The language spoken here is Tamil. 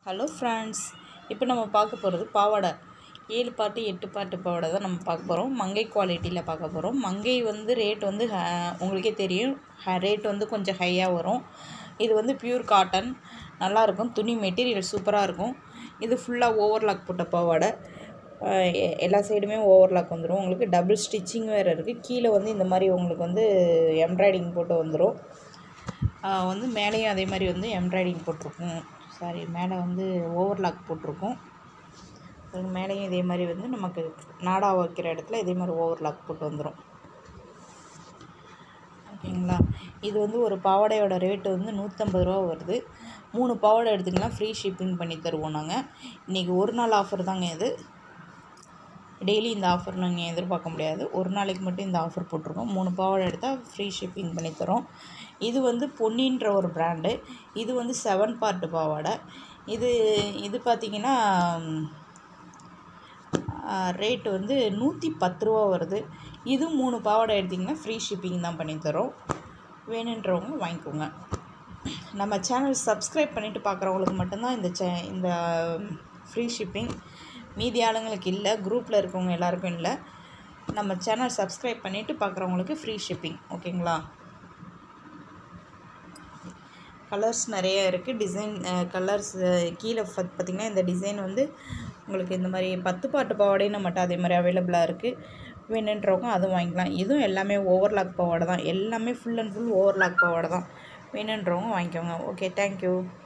ஹலோ ஃப்ரெண்ட்ஸ் இப்போ நம்ம பார்க்க போகிறது பாவாடை ஏழு பாட்டு எட்டு பாட்டு பாவாடை தான் நம்ம பார்க்க போகிறோம் மங்கை குவாலிட்டியில் பார்க்க போகிறோம் மங்கை வந்து ரேட் வந்து ஹ- உங்களுக்கே தெரியும் ரேட் வந்து கொஞ்சம் ஹையாக வரும் இது வந்து பியூர் காட்டன் நல்லாயிருக்கும் துணி மெட்டீரியல் சூப்பராக இருக்கும் இது ஃபுல்லாக ஓவர்லாக் போட்ட பாவாடை அஹ் எ- எல்லா சைடுமே ஓவர்லாக் வந்துடும் உங்களுக்கு டபுள் ஸ்டிச்சிங் வேறு இருக்குது கீழே வந்து இந்த மாதிரி உங்களுக்கு வந்து எம்ப்ராய்டிங் போட்டு வந்துடும் ஆஹ் வந்து மேலேயும் அதே மாதிரி வந்து எம்ப்ராய்டிங் போட்டிருக்கும் சாரி மேலே வந்து ஓவர்லாக் போட்டிருக்கும் அதுக்கு மேலேயும் இதே மாதிரி வந்து நமக்கு நாடா வைக்கிற இடத்துல இதே மாதிரி ஓவர்லாக் போட்டு வந்துடும் ஓகேங்களா இது வந்து ஒரு பாவாடையோட ரேட்டு வந்து நூற்றம்பது ரூபா வருது மூணு பாவாடை எடுத்திங்கன்னா ஃப்ரீ ஷிப்பிங் பண்ணி தருவோம் நாங்கள் இன்றைக்கி ஒரு நாள் ஆஃபர் தாங்க இது டெய்லி இந்த ஆஃபர் நீங்கள் எதிர்பார்க்க முடியாது ஒரு நாளைக்கு மட்டும் இந்த ஆஃபர் போட்டிருக்கோம் மூணு பாவாடை எடுத்தால் ஃப்ரீ ஷிப்பிங் பண்ணி தரோம் இது வந்து பொன்னின்ற ஒரு பிராண்டு இது வந்து செவன் பார்ட் பாவாடை இது இது பார்த்திங்கன்னா ரேட்டு வந்து நூற்றி பத்து ரூபா வருது இது மூணு பாவாடை எடுத்திங்கன்னா ஃப்ரீ ஷிப்பிங் தான் பண்ணி தரோம் வேணுன்றவங்க வாங்கிக்கோங்க நம்ம சேனல் சப்ஸ்கிரைப் பண்ணிவிட்டு பார்க்குறவங்களுக்கு மட்டும்தான் இந்த சே இந்த ஃப்ரீ ஷிப்பிங் மீதி ஆளுங்களுக்கு இல்லை குரூப்பில் இருக்கவங்க எல்லாருக்கும் இல்லை நம்ம சேனல் சப்ஸ்கிரைப் பண்ணிவிட்டு பார்க்குறவங்களுக்கு ஃப்ரீ ஷிப்பிங் ஓகேங்களா கலர்ஸ் நிறைய இருக்குது டிசைன் கலர்ஸ் கீழே பத் பார்த்திங்கன்னா இந்த டிசைன் வந்து உங்களுக்கு இந்த மாதிரி பத்து பாட்டு பாவாடையும் நம்மகிட்ட அதே மாதிரி அவைலபிளாக இருக்குது வேணுன்றவங்க அதுவும் வாங்கிக்கலாம் இதுவும் எல்லாமே ஓவர்லாக் பாவாடை தான் எல்லாமே ஃபுல் அண்ட் ஃபுல் ஓவர்லாக் பாவாடை தான் வேணுன்றவங்க வாங்கிக்கோங்க ஓகே தேங்க்யூ